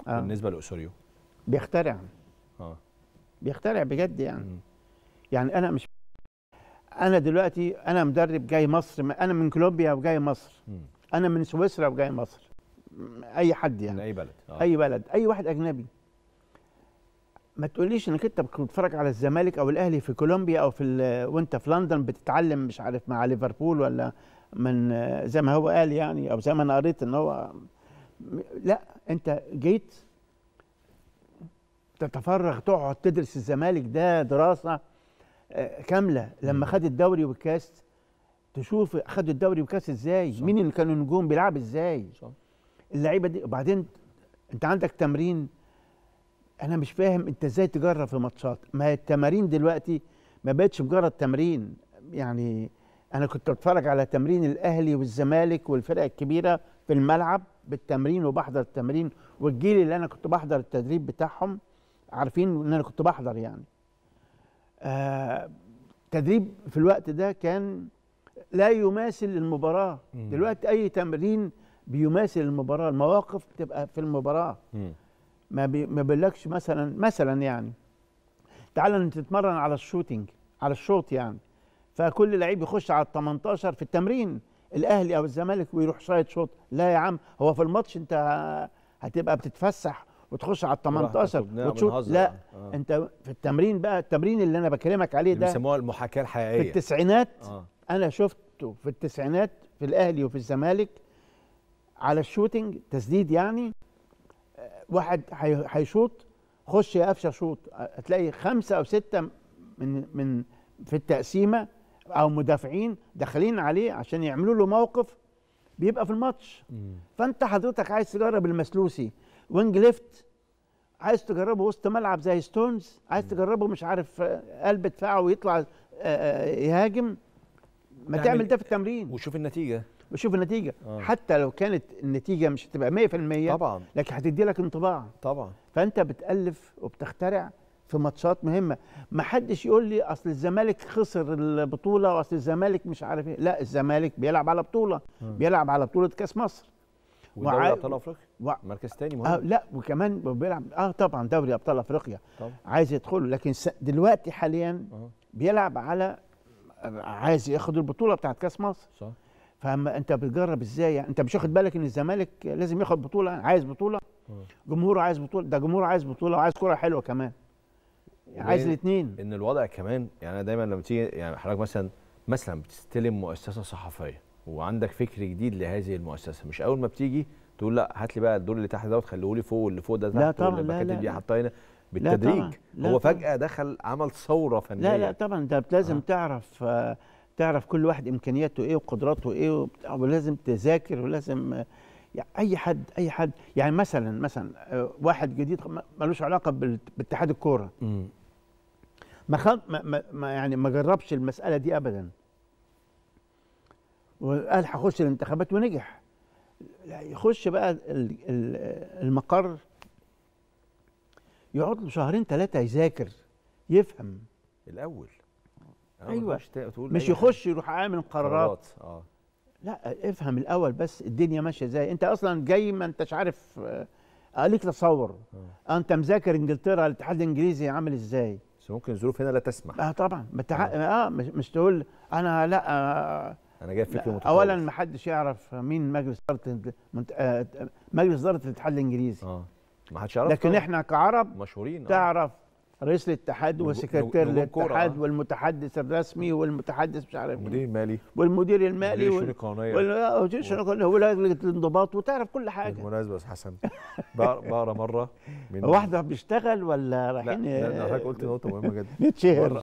آه. بالنسبه لاوسوريو بيخترع اه بيخترع بجد يعني مم. يعني انا مش انا دلوقتي انا مدرب جاي مصر انا من كولومبيا وجاي مصر مم. انا من سويسرا وجاي مصر اي حد من يعني اي بلد آه. اي بلد اي واحد اجنبي ما تقوليش انك انت بتتفرج على الزمالك او الاهلي في كولومبيا او في ال- وانت في لندن بتتعلم مش عارف مع ليفربول ولا من زي ما هو قال يعني او زي ما انا قريت ان هو لا انت جيت تتفرغ تقعد تدرس الزمالك ده دراسه آه، كامله لما مم. خد الدوري والكاس تشوف خد الدوري والكاس ازاي صح. مين اللي كانوا نجوم بيلعب ازاي صح. اللعيبه دي وبعدين انت عندك تمرين انا مش فاهم انت ازاي تجرب في ماتشات ما هي التمارين دلوقتي ما بقتش مجرد تمرين يعني انا كنت بتفرج على تمرين الاهلي والزمالك والفرق الكبيره في الملعب بالتمرين وبحضر التمرين والجيل اللي انا كنت بحضر التدريب بتاعهم عارفين ان انا كنت بحضر يعني آه تدريب في الوقت ده كان لا يماثل المباراه مم. دلوقتي اي تمرين بيماثل المباراه المواقف بتبقى في المباراه مم. ما بي ما بيقولكش مثلا مثلا يعني تعال انت تتمرن على الشوتينج على الشوط يعني فكل لعيب يخش على ال 18 في التمرين الاهلي او الزمالك ويروح شايط شوط لا يا عم هو في الماتش انت هتبقى بتتفسح وتخش على ال 18 وبنلعب وتشوط ونهزر. لا آه. انت في التمرين بقى التمرين اللي انا بكلمك عليه اللي ده بيسموها المحاكاه في الحقيقيه التسعينات اه انا شفته في التسعينات في الاهلي وفي الزمالك على الشوتينج تسديد يعني آه، واحد هي- هيشوط خش يا قفشه شوط هتلاقي خمسه او سته من من في التقسيمه او مدافعين داخلين عليه عشان يعملوا له موقف بيبقى في الماتش مم. فانت حضرتك عايز تجرب المسلوسي وينج ليفت عايز تجربه وسط ملعب زي ستونز عايز تجربه مش عارف آه، قلب دفاعه ويطلع آه، آه، يهاجم ما تعمل- تعمل ده في التمرين وشوف النتيجه وشوف النتيجه آه. حتى لو كانت النتيجه مش هتبقى 100% طبعا لكن هتدي لك انطباع طبعا فانت بتالف وبتخترع في ماتشات مهمه ما حدش يقول لي اصل الزمالك خسر البطوله واصل الزمالك مش عارف ايه لا الزمالك بيلعب على بطوله مم. بيلعب على بطوله كاس مصر ودوري وع- ابطال افريقيا و... مركز تاني مهم آه لا وكمان بيلعب اه طبعا دوري ابطال افريقيا طبعا عايز يدخله لكن س... دلوقتي حاليا اه بيلعب على عايز ياخد البطوله بتاعت كاس مصر صح فاما انت بتجرب ازاي يعني انت مش واخد بالك ان الزمالك لازم ياخد بطوله عايز بطوله آه. جمهوره عايز بطوله ده جمهوره عايز بطوله وعايز كره حلوه كمان عايز وبعدين الاثنين ان الوضع كمان يعني انا دايما لما تيجي يعني حضرتك مثلا مثلا بتستلم مؤسسه صحفيه وعندك فكر جديد لهذه المؤسسه مش اول ما بتيجي تقول لا هات لي بقى الدور اللي تحت ده وتخليه لي فوق واللي فوق ده تحت لا طبعاً، واللي لا، المكاتب لا، دي لا. حطها هنا لا بالتدريج طبعاً، لا هو طبعاً. فجاه دخل عمل ثوره فنيه لا لا طبعا انت لازم آه. تعرف آه، تعرف كل واحد امكانياته ايه وقدراته ايه وبتاع، ولازم تذاكر ولازم آه، يعني اي حد اي حد يعني مثلا مثلا آه، واحد جديد ما- ملوش علاقه بال- باتحاد الكوره مم. ما, خد ما, ما ما يعني ما جربش المساله دي ابدا وقال هخش الانتخابات ونجح لا يخش بقى ال- ال- المقر يقعد له شهرين ثلاثه يذاكر يفهم الاول أول أيوة. ما تخش تا- تقول مش أي يخش يروح عامل حاجة. قرارات اه لا افهم الاول بس الدنيا ماشيه ازاي انت اصلا جاي ما انتش عارف آه، آه، ليك تصور آه، انت مذاكر انجلترا الاتحاد الانجليزي عامل ازاي بس ممكن الظروف هنا لا تسمح اه طبعا بتع... اه مش, مش تقول انا لا آه انا جايب فكر لا، متطور اولا ما حدش يعرف مين مجلس اداره المنت... آه مجلس اداره الاتحاد الانجليزي اه ما حدش يعرف لكن طبعاً. احنا كعرب مشهورين آه. تعرف رئيس الاتحاد نجو- وسكرتير نجوم كورة، الاتحاد آه. والمتحدث الرسمي والمتحدث مش عارف مين. المدير المالي والمدير المالي مدير الشؤون وال... القانونيه وال... وجيش الشؤون- ولجنه الانضباط وتعرف كل حاجه بالمناسبه يا أستاذ حسن بقرا بقرا مره من واحده بيشتغل ولا لا رايحين لا، لا، حضرتك قلت نقطه مهمه جدا نتشهر مرة